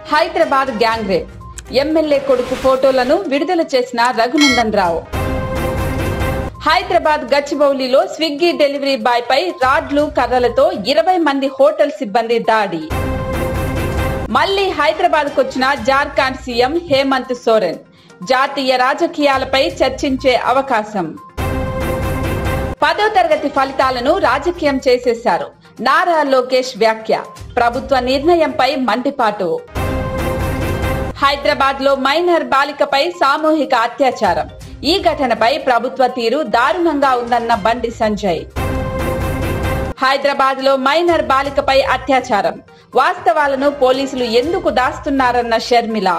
Hyderabad gang rape MLA కొడుకు ఫోటోలను విడుదల చేసిన రఘునందన్ రావు హైదరాబాద్ గచ్చిబౌలిలో స్విగ్గీ డెలివరీ బాయ్ పై రాడ్లు కర్రలతో ఇరవై మంది హోటల్ సిబ్బంది దాడి మళ్లీ హైదరాబాద్ వచ్చిన జార్ఖండ్ సీఎం హేమంత్ సోరెన్ జాతీయ రాజకీయాలపై చర్చించే అవకాశం పదో తరగతి ఫలితాలను రాజకీయం చేసేశారు నారా లోకేష్ వ్యాఖ్య ప్రభుత్వ నిర్ణయంపై మండిపాటు హైదరాబాద్ లో మైనర్ బాలికపై సామూహిక అత్యాచారం ఈ ఘటనపై ప్రభుత్వ తీరు దారుణంగా ఉందన్న బండి సంజయ్ హైదరాబాద్ లో మైనర్ బాలికపై అత్యాచారం వాస్తవాలను పోలీసులు ఎందుకు దాస్తున్నారన్న షర్మిల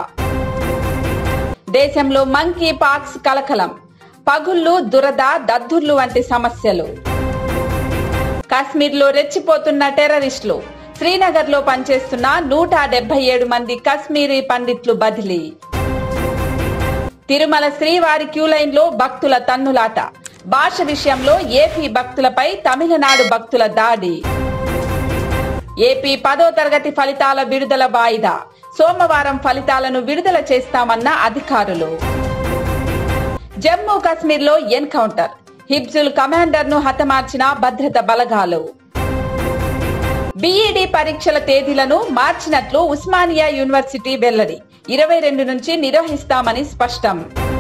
దేశంలో మంకీ పాక్స్ కలకలం పగుళ్లు దురద దద్దుర్లు వంటి సమస్యలు కాశ్మీర్ లో రెచ్చిపోతున్న టెర్రరిస్టులు శ్రీనగర్ లో పనిచేస్తున్న నూట డెబ్బై ఏడు మంది కశ్మీరీ పండిట్లు బదిలీ తిరుమల శ్రీవారి క్యూలైన్ లో భక్తుల తన్నులాట భాష విషయంలో ఏపీ భక్తులపై తమిళనాడు భక్తుల దాడి ఏపీ పదో తరగతి ఫలితాల విడుదల వాయిదా సోమవారం ఫలితాలను విడుదల చేస్తామన్న అధికారులు జమ్మూ కాశ్మీర్ లో ఎన్కౌంటర్ హిబ్జుల్ కమాండర్ ను హతమార్చిన భద్రత బలగాలు బీఈడీ పరీక్షల తేదీలను మార్చినట్లు ఉస్మానియా యూనివర్సిటీ వెల్లడి ఇరవై రెండు నుంచి నిర్వహిస్తామని స్పష్టం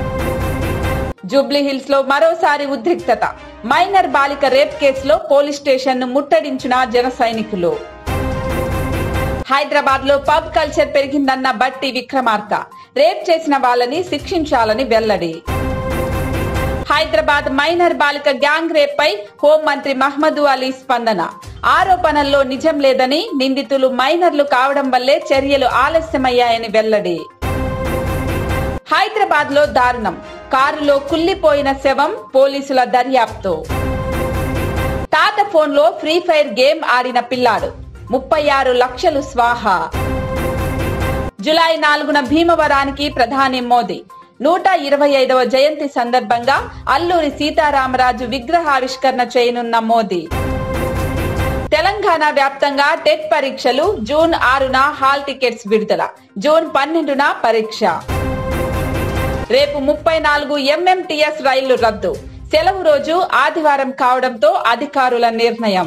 జూబ్లీహిల్స్ లో మరోసారి ఉద్రిక్తత మైనర్ బాలిక రేప్ కేసులో పోలీస్ స్టేషన్ ను ముట్టడించిన జన సైనికులు హైదరాబాద్ లో పబ్ కల్చర్ పెరిగిందన్న బట్టి విక్రమార్క రేప్ చేసిన వాళ్ళని శిక్షించాలని వెల్లడి హైదరాబాద్ మైనర్ బాలిక గ్యాంగ్ రేప్ పై హోంమంత్రి మహ్మద్ అలీ స్పందన ఆరోపణల్లో నిజం లేదని నిందితులు మైనర్లు కావడం వల్లే చర్యలు ఆలస్యమయ్యాయని వెల్లడి హైదరాబాద్ లో దారుణం కారులో కుల్లిపోయిన శవం పోలీసుల దర్యాప్తు తాత ఫోన్ లో ఫ్రీ ఫైర్ గేమ్ ఆడిన పిల్లాడు ముప్పై ఆరు లక్షలు స్వాహా జులై నాలుగున భీమవరానికి ప్రధాని మోదీ నూట ఇరవై ఐదవ జయంతి సందర్భంగా అల్లూరి సీతారామరాజు విగ్రహావిష్కరణ చేయనున్న మోదీ తెలంగాణ వ్యాప్తంగా టెట్ పరీక్షలు జూన్ ఆరున హాల్ టికెట్స్ విడుదల జూన్ పన్నెండున పరీక్ష రేపు ముప్పై నాలుగు ఎంఎంటీఎస్ రైళ్లు రద్దు సెలవు రోజు ఆదివారం కావడంతో అధికారుల నిర్ణయం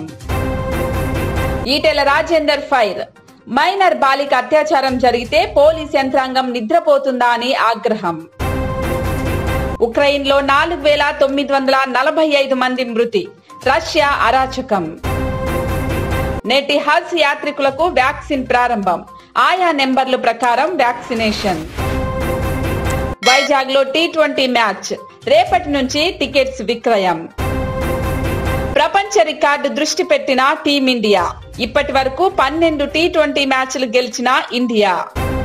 ఈటెల రాజేందర్ ఫైర్ మైనర్ బాలిక అత్యాచారం జరిగితే పోలీస్ యంత్రాంగం నిద్రపోతుందా అని ఆగ్రహం ఉక్రెయిన్ లో నాలుగు వేల తొమ్మిది వందల నలభై ఐదు మంది మృతి రష్యా అరాచకం నేటి హజ్ యాత్రికులకు వ్యాక్సిన్ ప్రారంభం ఆయా నెంబర్ల ప్రకారం వ్యాక్సినేషన్ వైజాగ్ లో టీ ట్వంటీ మ్యాచ్ రేపటి నుంచి టికెట్స్ విక్రయం ప్రపంచ రికార్డు దృష్టి పెట్టిన టీమిండియా ఇప్పటి వరకు పన్నెండు టీ ట్వంటీ మ్యాచ్లు గెలిచిన ఇండియా